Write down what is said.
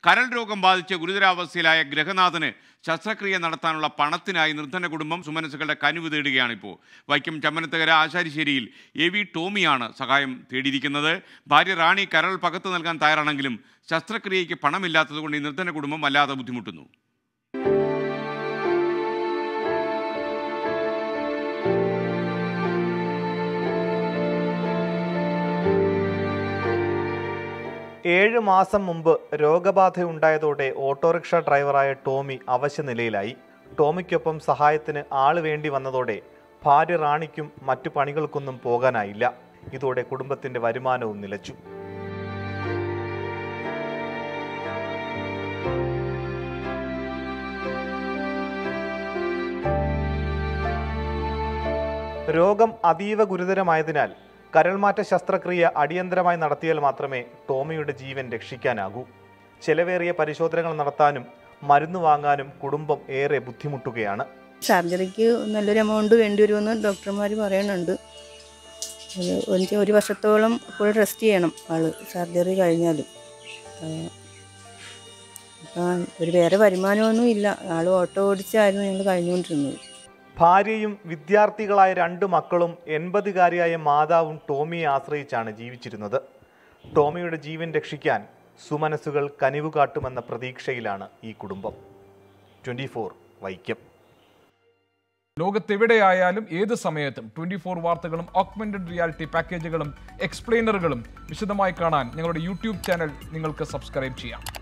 കരൾ രോഗം ബാധിച്ച് ഗുരുതരാവസ്ഥയിലായ ഗ്രഹനാഥന് ശസ്ത്രക്രിയ നടത്താനുള്ള പണത്തിനായി നിർധന കുടുംബം സുമനസുകളുടെ കനിവ് തേടുകയാണിപ്പോൾ വൈക്കം ചമ്മനത്തകര ആശാരിശ്ശേരിയിൽ എ വി ടോമിയാണ് സഹായം തേടിയിരിക്കുന്നത് ഭാര്യ റാണി കരൾ പകത്ത് നൽകാൻ തയ്യാറാണെങ്കിലും ശസ്ത്രക്രിയയ്ക്ക് പണമില്ലാത്തതുകൊണ്ട് ഈ നിർധന കുടുംബം വല്ലാതെ ബുദ്ധിമുട്ടുന്നു ഏഴ് മാസം മുമ്പ് രോഗബാധയുണ്ടായതോടെ ഓട്ടോറിക്ഷ ഡ്രൈവറായ ടോമി അവശനിലയിലായി ടോമിക്കൊപ്പം സഹായത്തിന് ആള് വേണ്ടി വന്നതോടെ ഭാര്യ റാണിക്കും മറ്റു പണികൾക്കൊന്നും പോകാനായില്ല ഇതോടെ കുടുംബത്തിന്റെ വരുമാനവും നിലച്ചു രോഗം അതീവ ഗുരുതരമായതിനാൽ കരൾമാറ്റ ശസ്ത്രക്രിയ അടിയന്തരമായി നടത്തിയാൽ മാത്രമേ ടോമിയുടെ ജീവൻ രക്ഷിക്കാനാകൂ ചെലവേറിയ പരിശോധനകൾ നടത്താനും മരുന്ന് വാങ്ങാനും കുടുംബം ഏറെ ബുദ്ധിമുട്ടുകയാണ് സർജറിക്ക് നല്ലൊരു എമൗണ്ട് വേണ്ടി വരുമെന്ന് ഡോക്ടർമാർ പറയുന്നുണ്ട് അത് എനിക്ക് ഒരു വർഷത്തോളം ഫുൾ റെസ്റ്റ് ചെയ്യണം ആള് സർജറി കഴിഞ്ഞാലും അപ്പം ഒരു വേറെ വരുമാനമൊന്നും ഇല്ല ആൾ ഓട്ടോ ഓടിച്ചായിരുന്നു ഞങ്ങൾ കഴിഞ്ഞുകൊണ്ടിരുന്നത് ഭാര്യയും വിദ്യാർത്ഥികളായ രണ്ട് മക്കളും എൺപതുകാരിയായ മാതാവും ടോമിയെ ആശ്രയിച്ചാണ് ജീവിച്ചിരുന്നത് ടോമിയുടെ ജീവൻ രക്ഷിക്കാൻ സുമനസ്സുകൾ കനിവ് കാട്ടുമെന്ന പ്രതീക്ഷയിലാണ് ഈ കുടുംബം ട്വൻറ്റി വൈക്കം ലോകത്തെവിടെയായാലും ഏത് സമയത്തും ട്വന്റി ഫോർ വാർത്തകളും ഓഗ്മെന്റഡ് റിയാലിറ്റി പാക്കേജുകളും എക്സ്പ്ലെയിനറുകളും വിശദമായി കാണാൻ ഞങ്ങളുടെ യൂട്യൂബ് ചാനൽ നിങ്ങൾക്ക് സബ്സ്ക്രൈബ് ചെയ്യാം